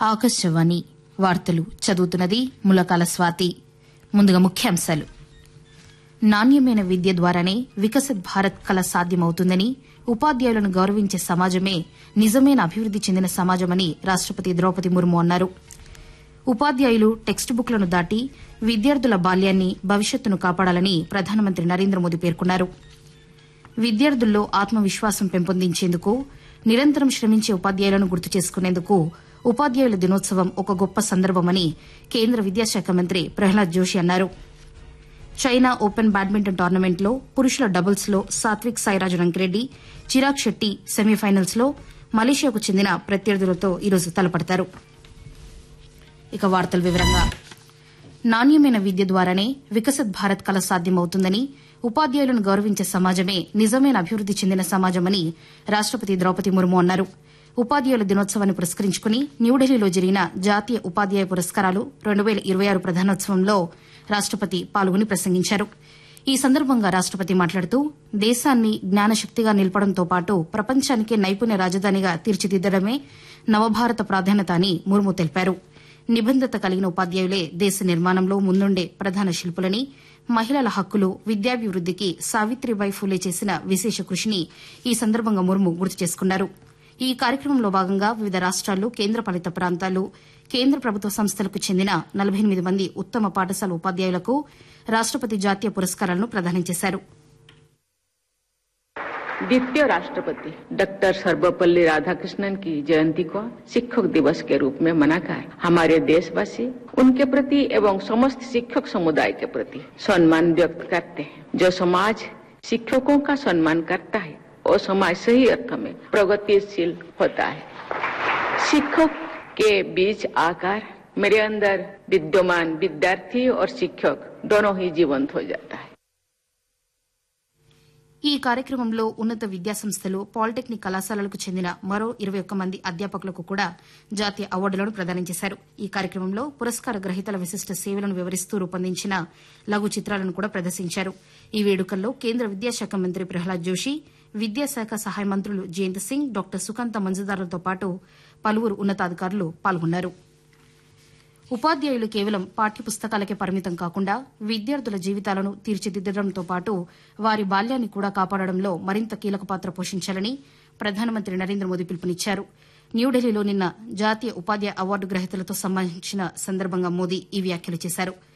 ఆకాశవాణి వార్తలు చదువుతున్నది ములకాల స్వాతి ముందుగా ముఖ్యాంశాలు నాణ్యమైన విద్య ద్వారానే వికసిత్ భారత్ కల సాధ్యమవుతుందని ఉపాధ్యాయులను గౌరవించే సమాజమే నిజమైన అభివృద్ది చెందిన సమాజమని రాష్టపతి ద్రౌపది ముర్ము అన్నారు ఉపాధ్యాయులు టెక్స్ట్ బుక్లను దాటి విద్యార్థుల బాల్యాన్ని భవిష్యత్తును కాపాడాలని ప్రధానమంత్రి నరేంద్ర మోదీ పేర్కొన్నారు విద్యార్థుల్లో ఆత్మవిశ్వాసం పెంపొందించేందుకు నిరంతరం శ్రమించే ఉపాధ్యాయులను గుర్తు చేసుకునేందుకు ఉపాధ్యాయుల దినోత్సవం ఒక గొప్ప సందర్భమని కేంద్ర విద్యాశాఖ మంత్రి ప్రహ్లాద్ జోషి అన్నారు చైనా ఓపెన్ బ్యాడ్మింటన్ టోర్నమెంట్లో పురుషుల డబుల్స్లో సాత్విక్ సాయిరాజ్ రంకిరెడ్డి చిరాగ్ శెట్టి సెమీఫైనల్స్లో మలేషియాకు చెందిన ప్రత్యర్థులతో ఈరోజు తలపడతారు ఇక వార్తల వివరంగా నాణ్యమైన విద్య ద్వారానే వికసిత్ భారత్ కల సాధ్యమవుతుందని ఉపాధ్యాయులను గౌరవించే సమాజమే నిజమైన అభివృద్ది చెందిన సమాజమని రాష్టపతి ద్రౌపది ముర్ము అన్నారు ఉపాధ్యాయుల దినోత్సవాన్ని పురస్కరించుకుని న్యూఢిల్లీలో జరిగిన జాతీయ ఉపాధ్యాయ పురస్కారాలు రెండు వేల ఇరవై ఆరు ప్రధానోత్సవంలో రాష్టపతి పాల్గొని ప్రసంగించారు ఈ సందర్భంగా రాష్టపతి మాట్లాడుతూ దేశాన్ని జ్ఞానశక్తిగా నిలపడంతో పాటు ప్రపంచానికే నైపుణ్య రాజధానిగా తీర్చిదిద్దడమే నవభారత ప్రాధాన్యత అని ముర్ము తెలిపారు నిబంధత కలిగిన ఉపాధ్యాయులే దేశ నిర్మాణంలో ముందుండే ప్రధాన శిల్పులని మహిళల హక్కులు విద్యాభివృద్దికి సావిత్రిబాయి ఫూలే చేసిన విశేష కృషిని ఈ సందర్భంగా ముర్ము గుర్తు చేసుకున్నారు ఈ కార్యక్రమంలో భాగంగా వివిధ రాష్ట్రాలు కేంద్రపాలిత ప్రాంతాలు కేంద్ర ప్రభుత్వ సంస్థలకు చెందిన నలభై ఎనిమిది మంది ఉత్తమ పాఠశాల ఉపాధ్యాయులకు రాష్టపతి జాతీయ పురస్కారాలను ప్రదానం చేశారు द्वितीय राष्ट्रपति डॉक्टर सर्वपल्ली राधाकृष्णन की जयंती को शिक्षक दिवस के रूप में मनाकर हमारे देशवासी उनके प्रति एवं समस्त शिक्षक समुदाय के प्रति सम्मान व्यक्त करते हैं जो समाज शिक्षकों का सम्मान करता है वो समाज सही अर्थ में प्रगतिशील होता है शिक्षक के बीच आकर मेरे अंदर विद्यमान विद्यार्थी और शिक्षक दोनों ही जीवंत हो जाता है ఈ కార్యక్రమంలో ఉన్నత విద్యాసంస్థలు పాలిటెక్నిక్ కళాశాలలకు చెందిన మరో ఇరవై ఒక్క మంది అధ్యాపకులకు కూడా జాతీయ అవార్డులను ప్రదానం చేశారు ఈ కార్యక్రమంలో పురస్కార గ్రహీతల విశిష్ట సేవలను వివరిస్తూ రూపొందించిన లఘు చిత్రాలను కూడా ప్రదర్శించారు ఈ వేడుకల్లో కేంద్ర విద్యాశాఖ మంత్రి ప్రహ్లాద్ జోషి విద్యాశాఖ సహాయ మంత్రులు జయంత్ సింగ్ డాక్టర్ సుకాంత మంజుదారులతో పాటు పలువురు ఉన్నతాధికారులు పాల్గొన్నారు ఉపాధ్యాయులు కేవలం పాఠ్యపుస్తకాలకే పరిమితం కాకుండా విద్యార్థుల జీవితాలను తీర్చిదిద్దడంతో పాటు వారి బాల్యాన్ని కూడా కాపాడడంలో మరింత కీలక పాత్ర పోషించాలని ప్రధానమంత్రి నరేంద్ర మోదీ పిలుపునిచ్చారు న్యూఢిల్లీలో నిన్న జాతీయ ఉపాధ్యాయ అవార్డు గ్రహీతలతో సంబంధించిన సందర్భంగా మోదీ ఈ వ్యాఖ్యలు చేశారు